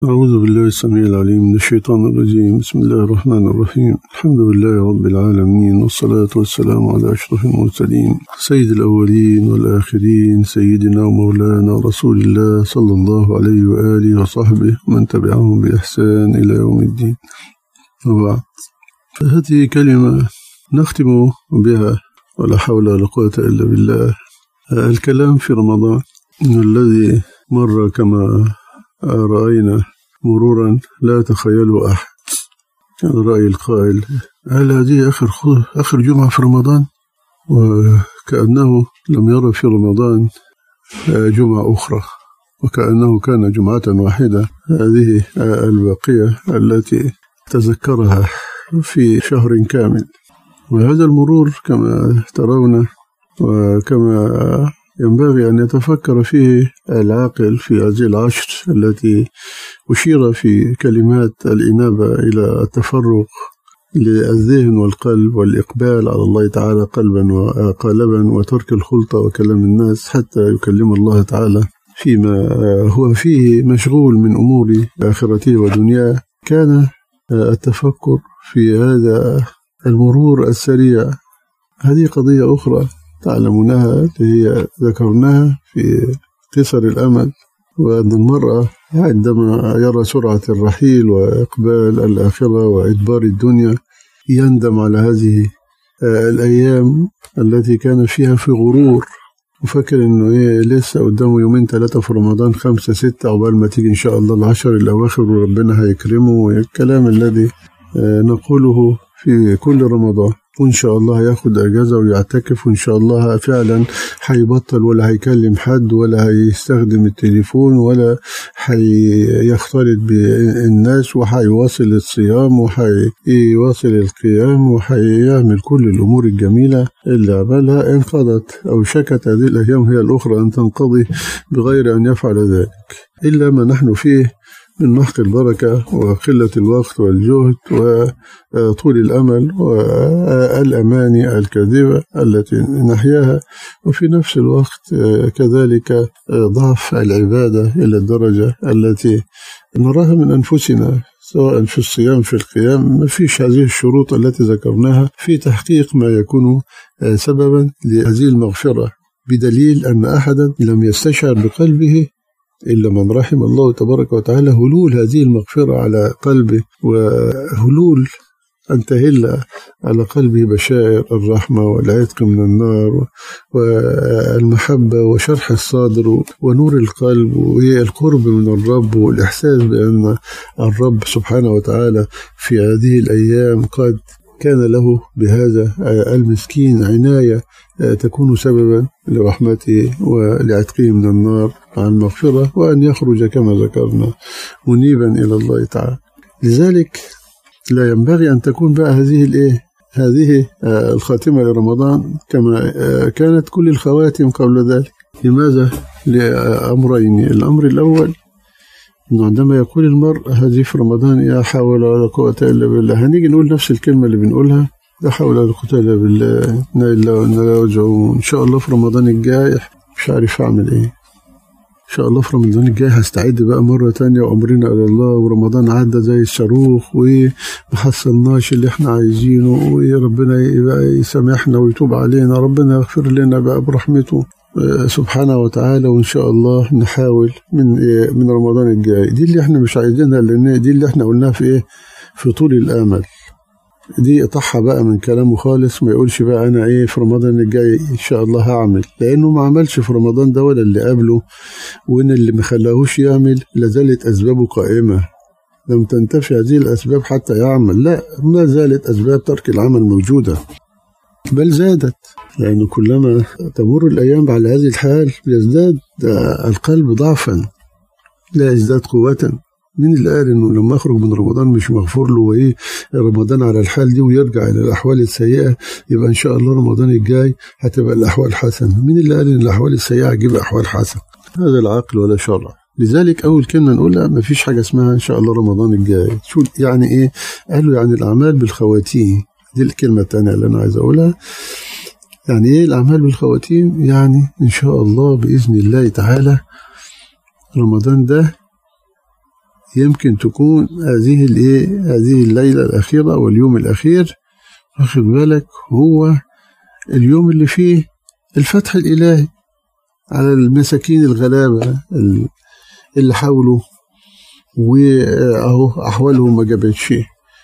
أعوذ بالله السميع العليم من الشيطان الرجيم بسم الله الرحمن الرحيم الحمد لله رب العالمين والصلاة والسلام على أشرف المرسلين سيد الأولين والآخرين سيدنا ومولانا رسول الله صلى الله عليه وآله وصحبه ومن تبعهم بإحسان إلى يوم الدين وبعد فهذه كلمة نختم بها ولا حول ولا قوة إلا بالله الكلام في رمضان الذي مر كما رأينا مرورا لا تخيله أحد كان رأي القائل هل هذه آخر, آخر جمعة في رمضان وكأنه لم يرى في رمضان جمعة أخرى وكأنه كان جمعة واحدة هذه الباقية التي تذكرها في شهر كامل وهذا المرور كما ترون وكما ينبغي أن يتفكر فيه العاقل في هذه العشر التي أشير في كلمات الإنابة إلى التفرق للذهن والقلب والإقبال على الله تعالى قلبا وقالبا وترك الخلطة وكلام الناس حتى يكلم الله تعالى فيما هو فيه مشغول من أمور آخرته ودنياه كان التفكر في هذا المرور السريع هذه قضية أخرى تعلمونها هي ذكرناها في قصر الأمل وأن المرأة عندما يرى سرعة الرحيل وإقبال الآخرة وإدبار الدنيا يندم على هذه الأيام التي كان فيها في غرور وفكر إنه إيه لسه قدامه يومين ثلاثة في رمضان خمسة ستة عقبال ما تيجي إن شاء الله العشر الأواخر وربنا هيكرمه والكلام الذي نقوله في كل رمضان وإن شاء الله هياخد أجازة ويعتكف وإن شاء الله فعلا هيبطل ولا هيكلم حد ولا هيستخدم التليفون ولا هيختلط بالناس وهيواصل الصيام وهيواصل القيام وهيعمل كل الأمور الجميلة اللي عملها انقضت أو شكت هذه الأيام هي الأخرى أن تنقضي بغير أن يفعل ذلك إلا ما نحن فيه من محق البركة وقلة الوقت والجهد وطول الأمل والأماني الكاذبة التي نحياها وفي نفس الوقت كذلك ضعف العبادة إلى الدرجة التي نراها من أنفسنا سواء في الصيام في القيام ما فيش هذه الشروط التي ذكرناها في تحقيق ما يكون سببا لهذه المغفرة بدليل أن أحدا لم يستشعر بقلبه إلا من رحم الله تبارك وتعالى هلول هذه المغفرة على قلبه وهلول أن تهل على قلبه بشائر الرحمة والعتق من النار والمحبة وشرح الصدر ونور القلب والقرب من الرب والإحساس بأن الرب سبحانه وتعالى في هذه الأيام قد كان له بهذا المسكين عناية تكون سببا لرحمته ولعتقه من النار عن المغفرة وأن يخرج كما ذكرنا منيبا إلى الله تعالى لذلك لا ينبغي أن تكون بقى هذه الإيه هذه الخاتمة لرمضان كما كانت كل الخواتم قبل ذلك لماذا؟ لأمرين الأمر الأول أنه عندما يقول المرء هذه في رمضان يا حول ولا قوة إلا بالله هنيجي نقول نفس الكلمة اللي بنقولها لا حول ولا قوة إلا بالله إنا إلا وإنا لا راجعون إن شاء الله في رمضان الجاي مش عارف أعمل إيه إن شاء الله في رمضان الجاي هستعد بقى مرة تانية وأمرنا إلى الله ورمضان عدى زي الصاروخ وما حصلناش اللي إحنا عايزينه وربنا يبقى يسامحنا ويتوب علينا ربنا يغفر لنا بقى برحمته سبحانه وتعالى وإن شاء الله نحاول من من رمضان الجاي دي اللي إحنا مش عايزينها لأن دي اللي إحنا قلناها في إيه في طول الآمل دي اطحى بقى من كلامه خالص ما يقولش بقى انا ايه في رمضان الجاي ان شاء الله هعمل لانه ما عملش في رمضان ده ولا اللي قبله وان اللي ما خلاهوش يعمل لازالت اسبابه قائمه لم تنتفي هذه الاسباب حتى يعمل لا ما زالت اسباب ترك العمل موجوده بل زادت لأنه كلما تمر الأيام على هذه الحال يزداد القلب ضعفا لا يزداد قوة مين اللي قال انه لما اخرج من رمضان مش مغفور له وايه رمضان على الحال دي ويرجع الى الاحوال السيئه يبقى ان شاء الله رمضان الجاي هتبقى الاحوال حسنه مين اللي قال ان الاحوال السيئه هتجيب احوال حسنه هذا العقل ولا شرع لذلك اول كلمه نقولها ما فيش حاجه اسمها ان شاء الله رمضان الجاي شو يعني ايه قالوا يعني الاعمال بالخواتيم دي الكلمه الثانيه اللي انا عايز اقولها يعني ايه الاعمال بالخواتيم يعني ان شاء الله باذن الله تعالى رمضان ده يمكن تكون هذه الايه هذه الليلة الأخيرة واليوم الأخير واخد بالك هو اليوم اللي فيه الفتح الإلهي على المساكين الغلابة اللي حاولوا وأهو أحوالهم ما جابتش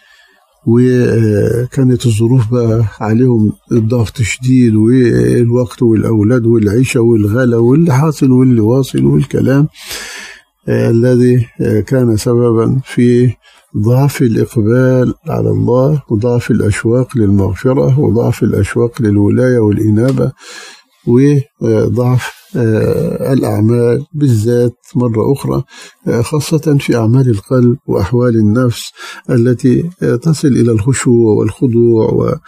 وكانت الظروف بقى عليهم الضغط شديد والوقت والأولاد والعيشة والغلا واللي حاصل واللي واصل والكلام الذي كان سببا في ضعف الإقبال على الله وضعف الأشواق للمغفرة وضعف الأشواق للولاية والإنابة وضعف الأعمال بالذات مرة أخرى خاصة في أعمال القلب وأحوال النفس التي تصل إلى الخشوع والخضوع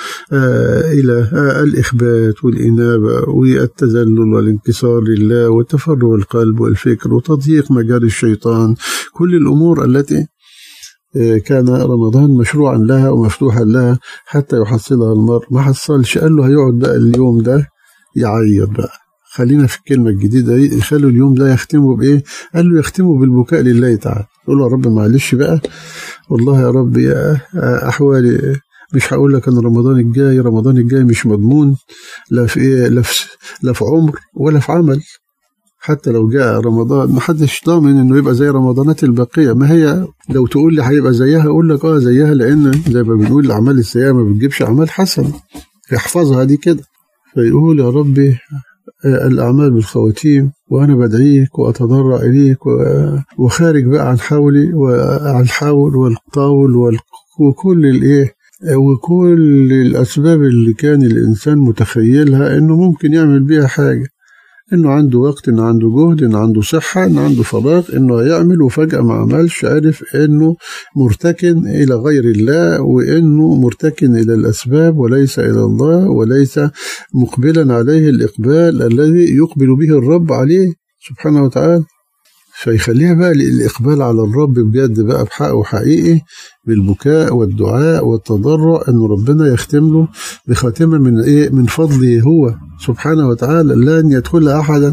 وإلى الإخبات والإنابة والتذلل والانكسار لله وتفرغ القلب والفكر وتضييق مجال الشيطان كل الأمور التي كان رمضان مشروعا لها ومفتوحا لها حتى يحصلها المرء ما حصلش قال له هيقعد بقى اليوم ده يعيط بقى خلينا في الكلمة الجديدة دي خلوا اليوم ده يختموا بإيه؟ قال له يختموا بالبكاء لله تعالى يقول له يا رب معلش بقى والله يا رب يا أحوالي مش هقول لك أن رمضان الجاي رمضان الجاي مش مضمون لا في إيه لا في, لا في عمر ولا في عمل حتى لو جاء رمضان ما حدش ضامن انه يبقى زي رمضانات الباقيه ما هي لو تقول لي هيبقى زيها اقول لك اه زيها لان زي ما بنقول الاعمال السيئه ما بتجيبش اعمال حسنه احفظها دي كده فيقول يا ربي الأعمال بالخواتيم وأنا بدعيك وأتضرع إليك وخارج بقى عن حولي وعن الحول والقول وكل الإيه وكل الأسباب اللي كان الإنسان متخيلها إنه ممكن يعمل بيها حاجة إنه عنده وقت إنه عنده جهد إنه عنده صحة إنه عنده فراغ إنه يعمل وفجأة ما عملش عرف إنه مرتكن إلى غير الله وإنه مرتكن إلى الأسباب وليس إلى الله وليس مقبلا عليه الإقبال الذي يقبل به الرب عليه سبحانه وتعالى فيخليها بقى الإقبال على الرب بجد بقى بحق وحقيقي بالبكاء والدعاء والتضرع أن ربنا يختم له بخاتمة من إيه من فضله هو سبحانه وتعالى لن يدخل أحدا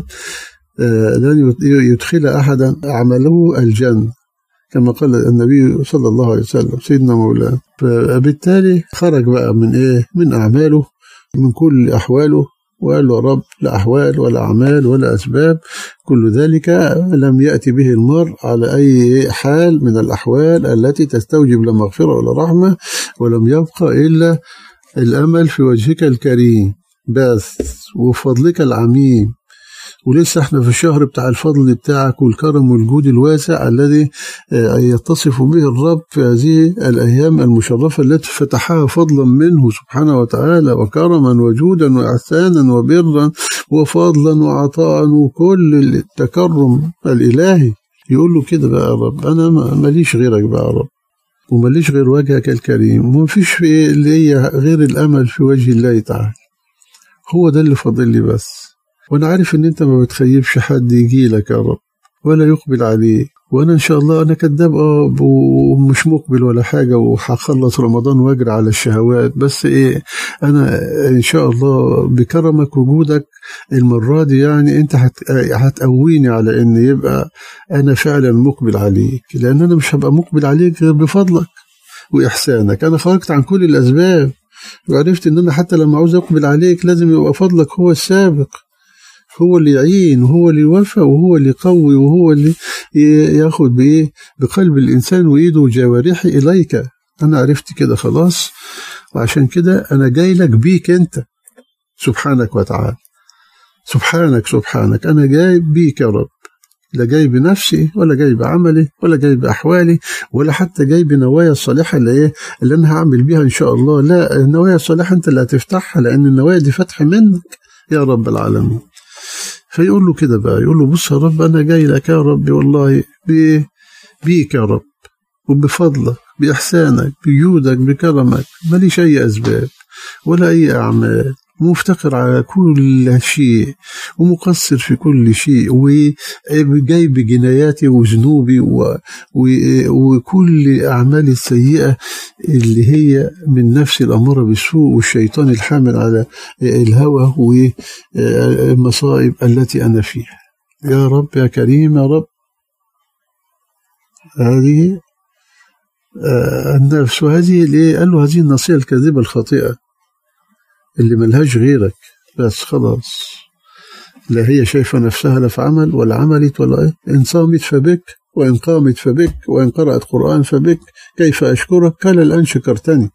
لن يدخل أحدا عمله الجنة كما قال النبي صلى الله عليه وسلم سيدنا مولانا فبالتالي خرج بقى من إيه من أعماله من كل أحواله وقال له رب لا أحوال ولا أعمال ولا أسباب كل ذلك لم يأتي به المرء على أي حال من الأحوال التي تستوجب لا مغفرة ولا رحمة ولم يبقى إلا الأمل في وجهك الكريم بس وفضلك العميم ولسه احنا في الشهر بتاع الفضل بتاعك والكرم والجود الواسع الذي يتصف به الرب في هذه الأيام المشرفة التي فتحها فضلا منه سبحانه وتعالى وكرما وجودا وإحسانا وبرا وفضلا وعطاء وكل التكرم الإلهي يقول له كده بقى يا رب أنا ماليش غيرك بقى يا رب وماليش غير وجهك الكريم ومفيش في اللي هي غير الأمل في وجه الله تعالى هو ده اللي فاضل لي بس وانا عارف ان انت ما بتخيبش حد يجي لك يا رب ولا يقبل عليه وانا ان شاء الله انا كذاب اه ومش مقبل ولا حاجه وهخلص رمضان واجري على الشهوات بس ايه انا ان شاء الله بكرمك وجودك المره دي يعني انت هتقويني على ان يبقى انا فعلا مقبل عليك لان انا مش هبقى مقبل عليك غير بفضلك واحسانك انا خرجت عن كل الاسباب وعرفت ان انا حتى لما عاوز اقبل عليك لازم يبقى فضلك هو السابق هو اللي يعين وهو اللي يوفق وهو اللي يقوي وهو اللي ياخد بايه بقلب الانسان وايده وجوارحه اليك انا عرفت كده خلاص وعشان كده انا جاي لك بيك انت سبحانك وتعالى سبحانك سبحانك انا جاي بيك يا رب لا جاي بنفسي ولا جاي بعملي ولا جاي بأحوالي ولا حتى جاي بنوايا الصالحة اللي إيه اللي أنا هعمل بيها إن شاء الله لا النوايا الصالحة أنت اللي هتفتحها لأن النوايا دي فتح منك يا رب العالمين فيقول له كده بقى يقول له بص يا رب أنا جاي لك يا ربي والله بيك يا رب وبفضلك بإحسانك بجودك بكرمك ماليش أي أسباب ولا أي أعمال مفتقر على كل شيء ومقصر في كل شيء وجاي بجناياتي وذنوبي وكل أعمالي السيئة اللي هي من نفس الأمارة بالسوء والشيطان الحامل على الهوى والمصائب التي أنا فيها يا رب يا كريم يا رب هذه آه، النفس وهذه اللي قال له هذه النصيحة الكاذبة الخاطئة اللي ملهاش غيرك بس خلاص لا هي شايفة نفسها لا في عمل ولا عملت ولا إيه إن صامت فبك وإن قامت فبك وإن قرأت قرآن فبك كيف أشكرك قال الآن شكرتني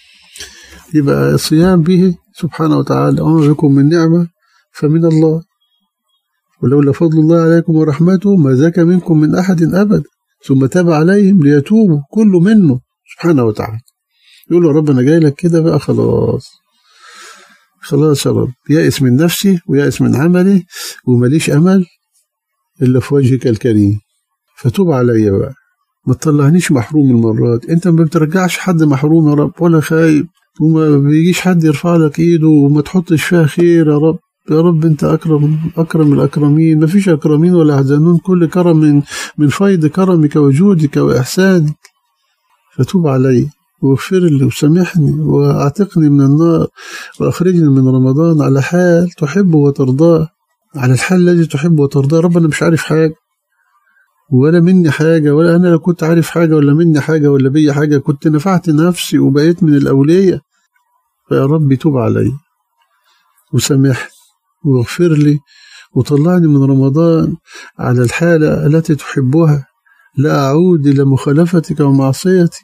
يبقى الصيام به سبحانه وتعالى وما بكم من نعمة فمن الله ولولا فضل الله عليكم ورحمته ما ذاك منكم من أحد أبدا ثم تاب عليهم ليتوبوا كل منه سبحانه وتعالى يقول له رب أنا جاي لك كده بقى خلاص خلاص يا رب يائس من نفسي ويائس من عملي ومليش أمل إلا في وجهك الكريم فتوب عليا بقى ما تطلعنيش محروم المرات انت ما بترجعش حد محروم يا رب ولا خايب وما بيجيش حد يرفع لك ايده وما تحطش فيها خير يا رب يا رب انت اكرم اكرم الاكرمين ما فيش اكرمين ولا احزانون كل كرم من من فيض كرمك وجودك واحسانك فتوب علي واغفر لي وسامحني واعتقني من النار واخرجني من رمضان على حال تحب وترضاه على الحال الذي تحب وترضاه رب انا مش عارف حاجه ولا مني حاجة ولا أنا لو كنت عارف حاجة ولا مني حاجة ولا بي حاجة كنت نفعت نفسي وبقيت من الأولية فيا رب توب علي وسامحني واغفر لي وطلعني من رمضان على الحالة التي تحبها لا أعود إلى مخالفتك ومعصيتك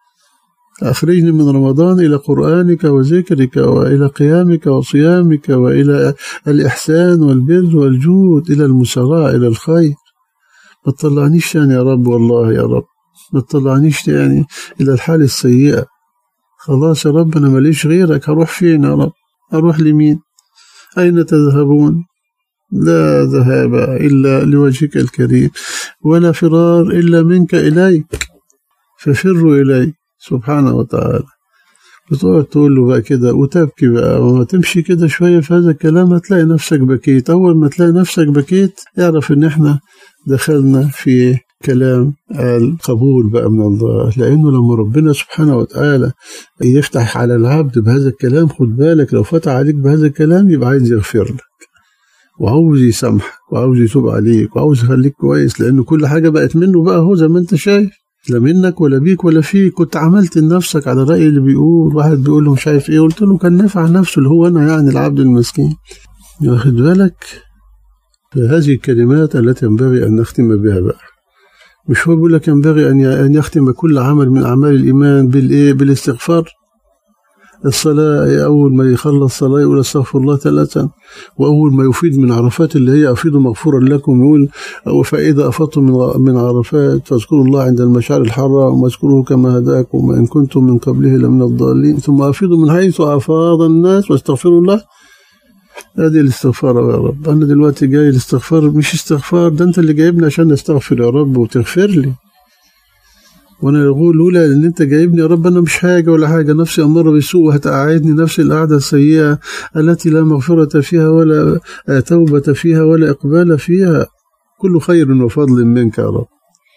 أخرجني من رمضان إلى قرآنك وذكرك وإلى قيامك وصيامك وإلى الإحسان والبر والجود إلى المساراة إلى الخير ما تطلعنيش تاني يا رب والله يا رب ما تطلعنيش تاني إلى الحال السيئة خلاص يا رب أنا ماليش غيرك هروح فين يا رب أروح لمين أين تذهبون لا ذهاب إلا لوجهك الكريم ولا فرار إلا منك إليك ففروا إليك سبحانه وتعالى بتقعد تقول له بقى كده وتبكي بقى وما تمشي كده شوية في هذا الكلام هتلاقي نفسك بكيت أول ما تلاقي نفسك بكيت اعرف إن إحنا دخلنا في كلام القبول بقى من الله لأنه لما ربنا سبحانه وتعالى يفتح على العبد بهذا الكلام خد بالك لو فتح عليك بهذا الكلام يبقى عايز يغفر لك وعاوز يسامحك وعاوز يتوب عليك وعاوز يخليك كويس لأنه كل حاجة بقت منه بقى هو زي ما أنت شايف لا منك ولا بيك ولا فيك كنت عملت لنفسك على رأي اللي بيقول واحد بيقول له مش عارف ايه قلت له كان نافع نفسه اللي هو انا يعني العبد المسكين واخد بالك فهذه الكلمات التي ينبغي أن نختم بها بقى مش هو بيقول لك ينبغي أن يختم كل عمل من أعمال الإيمان بالإيه بالاستغفار الصلاة أول ما يخلص صلاة يقول استغفر الله ثلاثا وأول ما يفيد من عرفات اللي هي أفيدوا مغفورا لكم يقول فإذا أفضتم من من عرفات فاذكروا الله عند المشاعر الحرام واذكروه كما هداكم وإن كنتم من قبله لمن الضالين ثم أفيدوا من حيث أفاض الناس واستغفروا الله هذه الاستغفار يا رب أنا دلوقتي جاي الاستغفار مش استغفار ده أنت اللي جايبني عشان أستغفر يا رب وتغفر لي وانا اقول لولا ان انت جايبني يا رب انا مش حاجه ولا حاجه نفسي امر بالسوء وهتقعدني نفس القعده السيئه التي لا مغفره فيها ولا توبه فيها ولا اقبال فيها كل خير وفضل منك يا رب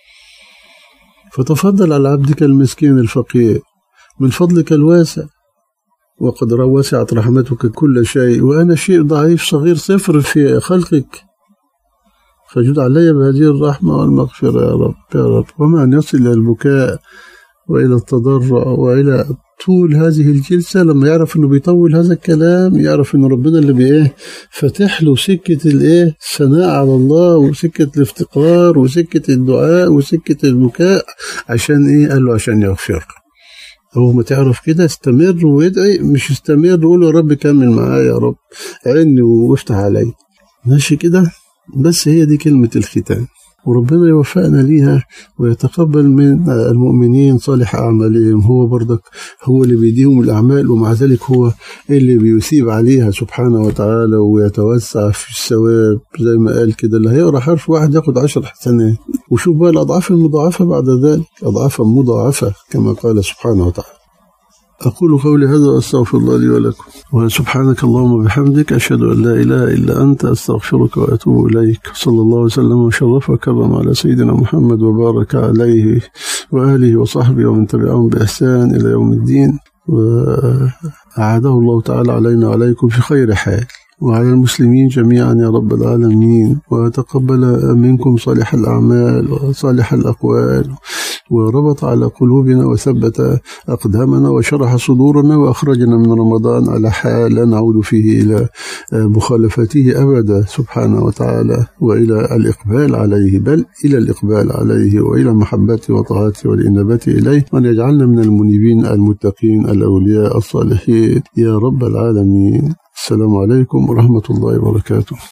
فتفضل على عبدك المسكين الفقير من فضلك الواسع وقد وسعت رحمتك كل شيء وأنا شيء ضعيف صغير صفر في خلقك فجد علي بهذه الرحمة والمغفرة يا رب يا رب وما أن يصل إلى البكاء وإلى التضرع وإلى طول هذه الجلسة لما يعرف انه بيطول هذا الكلام يعرف انه ربنا اللي بايه فاتح له سكة الايه الثناء على الله وسكة الافتقار وسكة الدعاء وسكة البكاء عشان ايه قال له عشان يغفر أول ما تعرف كده استمر وادعي مش استمر وقول يا رب كمل معايا يا رب عيني وافتح علي ماشي كده بس هي دي كلمة الختام وربنا يوفقنا ليها ويتقبل من المؤمنين صالح أعمالهم هو برضك هو اللي بيديهم الأعمال ومع ذلك هو اللي بيثيب عليها سبحانه وتعالى ويتوسع في الثواب زي ما قال كده اللي هيقرأ حرف واحد ياخد عشر حسنات وشوف بقى الأضعاف المضاعفة بعد ذلك أضعافا مضاعفة كما قال سبحانه وتعالى أقول قولي هذا وأستغفر الله لي ولكم وسبحانك اللهم وبحمدك أشهد أن لا إله إلا أنت أستغفرك وأتوب إليك صلى الله وسلم وشرف وكرم على سيدنا محمد وبارك عليه وآله وصحبه ومن تبعهم بإحسان إلى يوم الدين وأعاده الله تعالى علينا وعليكم في خير حال وعلى المسلمين جميعا يا رب العالمين وتقبل منكم صالح الأعمال وصالح الأقوال وربط على قلوبنا وثبت أقدامنا وشرح صدورنا وأخرجنا من رمضان على حال لا نعود فيه إلى مخالفته أبدا سبحانه وتعالى وإلى الإقبال عليه بل إلى الإقبال عليه وإلى محبته وطاعته والإنابة إليه وأن يجعلنا من المنيبين المتقين الأولياء الصالحين يا رب العالمين السلام عليكم ورحمة الله وبركاته